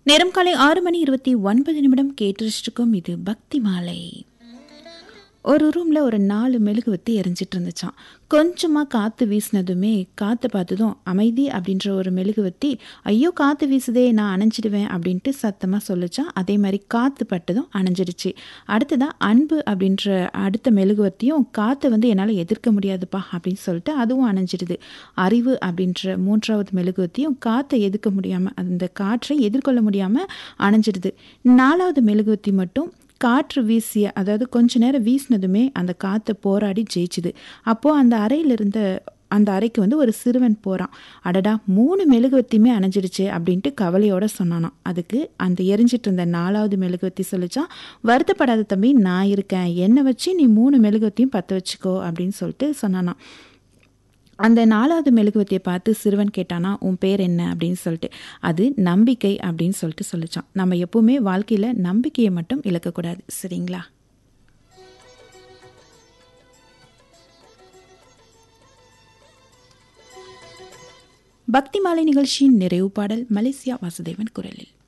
நேரம் காலை ஆறு மணி இருபத்தி ஒன்பது நிமிடம் கேட்டுருச்சிருக்கோம் இது பக்தி மாலை ஒரு ரூமில் ஒரு நாலு மெழுகுவத்தி எரிஞ்சிட்டு இருந்துச்சான் கொஞ்சமாக காற்று வீசினதுமே காற்றை பார்த்ததும் அமைதி அப்படின்ற ஒரு மெழுகுவத்தி ஐயோ காற்று வீசுதே நான் அணைஞ்சிடுவேன் அப்படின்ட்டு சத்தமாக சொல்லிச்சான் அதே மாதிரி காற்று பட்டதும் அணைஞ்சிடுச்சு அடுத்ததாக அன்பு அப்படின்ற அடுத்த மெழுகுவத்தியும் காற்றை வந்து என்னால் எதிர்க்க முடியாதுப்பா அப்படின்னு சொல்லிட்டு அதுவும் அணைஞ்சிடுது அறிவு அப்படின்ற மூன்றாவது மெழுகுவத்தியும் காற்றை எதிர்க்க முடியாமல் அந்த காற்றை எதிர்கொள்ள முடியாமல் அணைஞ்சிடுது நாலாவது மெழுகுவத்தி மட்டும் காற்று வீசிய அதாவது கொஞ்ச நேரம் வீசினதுமே அந்த காற்றை போராடி ஜெயிச்சுது அப்போது அந்த அறையில் இருந்த அந்த அறைக்கு வந்து ஒரு சிறுவன் போகிறான் அடடா மூணு மெழுகுவத்தியுமே அணைஞ்சிடுச்சு அப்படின்ட்டு கவலையோட சொன்னானாம் அதுக்கு அந்த எரிஞ்சிட்டு இருந்த நாலாவது மெழுகுவத்தி சொல்லிச்சான் வருத்தப்படாத தம்பி நான் இருக்கேன் என்னை வச்சு நீ மூணு மெழுகுவத்தியும் பற்ற வச்சுக்கோ அப்படின்னு சொல்லிட்டு சொன்னானாம் அந்த நாலாவது மெழுகுவத்தியை பார்த்து சிறுவன் கேட்டானா உன் பேர் என்ன அப்படின்னு சொல்லிட்டு அது நம்பிக்கை அப்படின்னு சொல்லிட்டு சொல்லிச்சான் நம்ம எப்பவுமே வாழ்க்கையில் நம்பிக்கையை மட்டும் இழக்கக்கூடாது சரிங்களா பக்தி மாலை நிகழ்ச்சியின் நிறைவு பாடல் மலேசியா வாசுதேவன் குரலில்